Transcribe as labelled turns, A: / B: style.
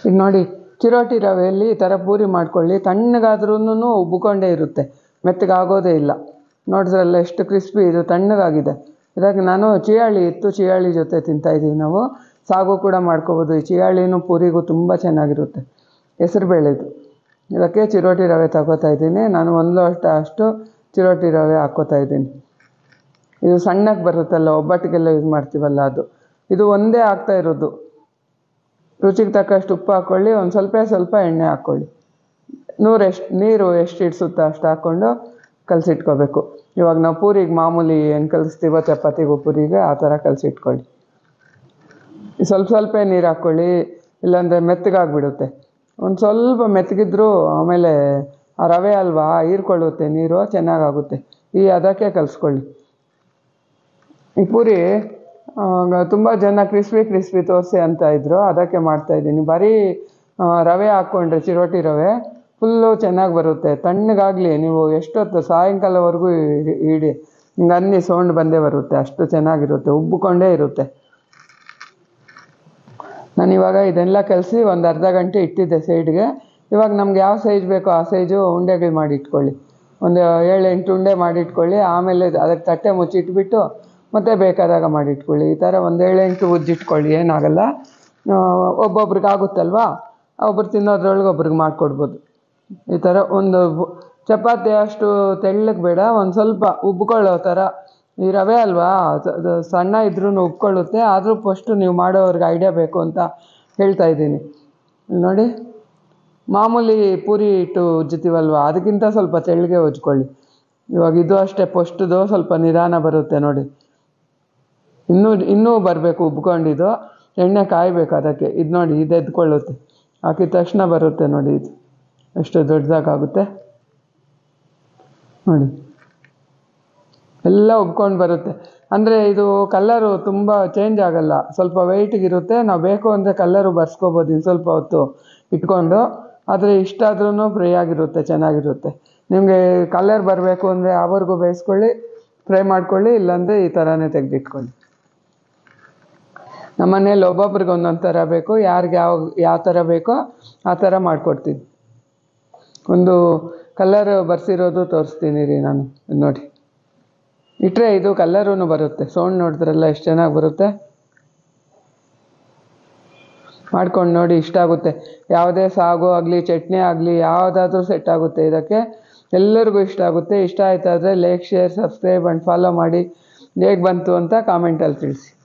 A: ಇದು ನೋಡಿ ಚಿರೋಟಿ ರವೆಯಲ್ಲಿ ಈ ಥರ ಪೂರಿ ಮಾಡ್ಕೊಳ್ಳಿ ತಣ್ಣಗಾದ್ರೂ ಉಬ್ಬಿಕೊಂಡೇ ಇರುತ್ತೆ ಮೆತ್ತಗಾಗೋದೇ ಇಲ್ಲ ನೋಡಿದ್ರಲ್ಲ ಎಷ್ಟು ಕ್ರಿಸ್ಪಿ ಇದು ತಣ್ಣಗಾಗಿದೆ ಇದಕ್ಕೆ ನಾನು ಚಿಯಾಳಿ ಇತ್ತು ಚಿಯಾಳಿ ಜೊತೆ ತಿಂತಾಯಿದ್ದೀವಿ ನಾವು ಸಾಗು ಕೂಡ ಮಾಡ್ಕೋಬೋದು ಈ ಚಿಯಾಳಿನೂ ಪೂರಿಗೂ ತುಂಬ ಚೆನ್ನಾಗಿರುತ್ತೆ ಹೆಸರುಬೇಳೆದು ಇದಕ್ಕೆ ಚಿರೋಟಿ ರವೆ ತಗೋತಾ ಇದ್ದೀನಿ ನಾನು ಒಂದು ಲೋಟ ಅಷ್ಟು ಚಿರೋಟಿ ರವೆ ಹಾಕ್ಕೋತಾ ಇದ್ದೀನಿ ಇದು ಸಣ್ಣಕ್ಕೆ ಬರುತ್ತಲ್ಲ ಒಬ್ಬಟ್ಟಿಗೆಲ್ಲ ಯೂಸ್ ಮಾಡ್ತೀವಲ್ಲ ಅದು ಇದು ಒಂದೇ ಆಗ್ತಾ ಇರೋದು ರುಚಿಗೆ ತಕ್ಕಷ್ಟು ಉಪ್ಪು ಹಾಕ್ಕೊಳ್ಳಿ ಒಂದು ಸ್ವಲ್ಪ ಸ್ವಲ್ಪ ಎಣ್ಣೆ ಹಾಕ್ಕೊಳ್ಳಿ ನೂರು ಎಷ್ಟು ನೀರು ಎಷ್ಟು ಇಡ್ಸುತ್ತೋ ಅಷ್ಟು ಹಾಕ್ಕೊಂಡು ಕಲಸಿಟ್ಕೋಬೇಕು ಇವಾಗ ನಾವು ಪೂರಿಗೆ ಮಾಮೂಲಿ ಹೆಂಗೆ ಕಲಿಸ್ತೀವೋ ಚಪಾತಿಗೂ ಪೂರಿಗೆ ಆ ಥರ ಕಲಸಿಟ್ಕೊಳ್ಳಿ ಸ್ವಲ್ಪ ಸ್ವಲ್ಪ ನೀರು ಹಾಕ್ಕೊಳ್ಳಿ ಇಲ್ಲಾಂದರೆ ಮೆತ್ತಗಾಗ್ಬಿಡುತ್ತೆ ಒಂದು ಸ್ವಲ್ಪ ಮೆತ್ತಗಿದ್ರೂ ಆಮೇಲೆ ಆ ರವೆ ಅಲ್ವಾ ಹೀರ್ಕೊಳ್ಳುತ್ತೆ ನೀರು ಚೆನ್ನಾಗಾಗುತ್ತೆ ಈ ಅದಕ್ಕೆ ಕಲಿಸ್ಕೊಳ್ಳಿ ಈ ಪೂರಿ ತುಂಬ ಜನ ಕ್ರಿಸ್ಪಿ ಕ್ರಿಸ್ಪಿ ತೋರಿಸಿ ಅಂತ ಇದ್ರು ಅದಕ್ಕೆ ಮಾಡ್ತಾಯಿದ್ದೀನಿ ಬರೀ ಆ, ರವೆ ಹಾಕ್ಕೊಂಡ್ರೆ ಚಿರೋಟಿ ರವೆ ಫುಲ್ಲು ಚೆನ್ನಾಗಿ ಬರುತ್ತೆ ತಣ್ಣಗಾಗಲಿ ನೀವು ಎಷ್ಟೊತ್ತು ಸಾಯಂಕಾಲವರೆಗೂ ಇಡಿ- ಇಡಿ ಹಿಂಗೆ ಅನ್ನಿ ಸೌಂಡ್ ಬಂದೇ ಬರುತ್ತೆ ಅಷ್ಟು ಚೆನ್ನಾಗಿರುತ್ತೆ ಉಬ್ಬಿಕೊಂಡೇ ಇರುತ್ತೆ ನಾನು ಇವಾಗ ಇದೆಲ್ಲ ಕಲಸಿ ಒಂದು ಅರ್ಧ ಗಂಟೆ ಇಟ್ಟಿದ್ದೆ ಸೈಡ್ಗೆ ಇವಾಗ ನಮ್ಗೆ ಯಾವ ಸೈಜ್ ಬೇಕೋ ಆ ಸೈಜು ಉಂಡೆಗಳು ಮಾಡಿ ಇಟ್ಕೊಳ್ಳಿ ಒಂದು ಏಳು ಎಂಟು ಉಂಡೆ ಮಾಡಿ ಇಟ್ಕೊಳ್ಳಿ ಆಮೇಲೆ ಅದಕ್ಕೆ ತಟ್ಟೆ ಮುಚ್ಚಿಟ್ಬಿಟ್ಟು ಮತ್ತೆ ಬೇಕಾದಾಗ ಮಾಡಿ ಇಟ್ಕೊಳ್ಳಿ ಈ ಥರ ಒಂದು ಏಳು ಎಂಟು ಉಜ್ಜಿಟ್ಕೊಳ್ಳಿ ಏನಾಗಲ್ಲ ಆ, ಒಬ್ಬೊಬ್ರಿಗೆ ಆಗುತ್ತಲ್ವಾ ಒಬ್ರು ತಿನ್ನೋದ್ರೊಳಗೆ ಒಬ್ರಿಗೆ ಮಾಡಿಕೊಡ್ಬೋದು ಈ ಥರ ಒಂದು ಬು- ಚಪಾತಿ ಅಷ್ಟು ತೆಳ್ಳಗೆ ಬೇಡ ಒಂದು ಸ್ವಲ್ಪ ಉಬ್ಕೊಳ್ಳೋ ಥರ ಈ ರವೆ ಅಲ್ವಾ ಅದು- ಅದು ಸಣ್ಣ ಇದ್ರೂ ಉಬ್ಕೊಳ್ಳುತ್ತೆ ಆದರೂ ಫಸ್ಟು ನೀವು ಮಾಡೋವ್ರಿಗೆ ಐಡಿಯಾ ಬೇಕು ಅಂತ ಹೇಳ್ತಾ ಇದ್ದೀನಿ ಇಲ್ಲಿ ನೋಡಿ ಮಾಮೂಲಿ ಪೂರಿ ಇಟ್ಟು ಉಜ್ಜುತ್ತೀವಲ್ವ ಅದಕ್ಕಿಂತ ಸ್ವಲ್ಪ ತೆಳ್ಳಗೆ ಉಜ್ಕೊಳ್ಳಿ ಇವಾಗ ಇದು ಅಷ್ಟೇ ಫಸ್ಟ್ದು ಸ್ವಲ್ಪ ನಿಧಾನ ಬರುತ್ತೆ ನೋಡಿ ಇನ್ನೂ ಇನ್ನೂ ಬರಬೇಕು ಉಬ್ಕೊಂಡಿದ್ದು ಎಣ್ಣೆ ಕಾಯಬೇಕು ಅದಕ್ಕೆ ಇದು ನೋಡಿ ಇದು ಎದ್ಕೊಳ್ಳುತ್ತೆ ಹಾಕಿದ ತಕ್ಷಣ ಬರುತ್ತೆ ನೋಡಿ ಇದು ಎಷ್ಟು ದೊಡ್ಡದಾಗುತ್ತೆ ನೋಡಿ ಎಲ್ಲ ಉಬ್ಕೊಂಡು ಬರುತ್ತೆ ಅಂದರೆ ಇದು ಕಲ್ಲರು ತುಂಬ ಚೇಂಜ್ ಆಗಲ್ಲ ಸ್ವಲ್ಪ ವೆಯ್ಟಿಗಿರುತ್ತೆ ನಾವು ಬೇಕು ಅಂದರೆ ಕಲ್ಲರು ಬರ್ಸ್ಕೊಬೋದು ಇನ್ನು ಸ್ವಲ್ಪ ಹೊತ್ತು ಇಟ್ಕೊಂಡು ಆದರೆ ಇಷ್ಟ ಆದ್ರೂ ಫ್ರೈ ಆಗಿರುತ್ತೆ ಚೆನ್ನಾಗಿರುತ್ತೆ ನಿಮಗೆ ಕಲರ್ ಬರಬೇಕು ಅಂದರೆ ಆವರೆಗೂ ಬೇಯಿಸ್ಕೊಳ್ಳಿ ಫ್ರೈ ಮಾಡ್ಕೊಳ್ಳಿ ಇಲ್ಲಾಂದರೆ ಈ ಥರನೇ ತೆಗೆದಿಟ್ಕೊಳ್ಳಿ ನಮ್ಮ ಮನೇಲಿ ಒಬ್ಬೊಬ್ರಿಗೆ ಒಂದೊಂದು ಥರ ಬೇಕು ಯಾರಿಗೆ ಯಾವ ಯಾವ ಥರ ಬೇಕೋ ಆ ಥರ ಮಾಡಿಕೊಡ್ತೀನಿ ಒಂದು ಕಲರ್ ಬರ್ಸಿರೋದು ತೋರಿಸ್ತೀನಿ ರೀ ನಾನು ಇದ್ ನೋಡಿ ಇಟ್ಟರೆ ಇದು ಕಲ್ಲರೂ ಬರುತ್ತೆ ಸೌಂಡ್ ನೋಡಿದ್ರಲ್ಲ ಎಷ್ಟು ಚೆನ್ನಾಗಿ ಬರುತ್ತೆ ಮಾಡ್ಕೊಂಡು ನೋಡಿ ಇಷ್ಟ ಆಗುತ್ತೆ ಯಾವುದೇ ಸಾಗು ಆಗಲಿ ಚಟ್ನಿ ಆಗಲಿ ಯಾವುದಾದ್ರೂ ಸೆಟ್ ಆಗುತ್ತೆ ಇದಕ್ಕೆ ಎಲ್ಲರಿಗೂ ಇಷ್ಟ ಆಗುತ್ತೆ ಇಷ್ಟ ಆಯ್ತಾದರೆ like share subscribe and follow ಮಾಡಿ ಹೇಗೆ ಬಂತು ಅಂತ ಕಾಮೆಂಟಲ್ಲಿ ತಿಳಿಸಿ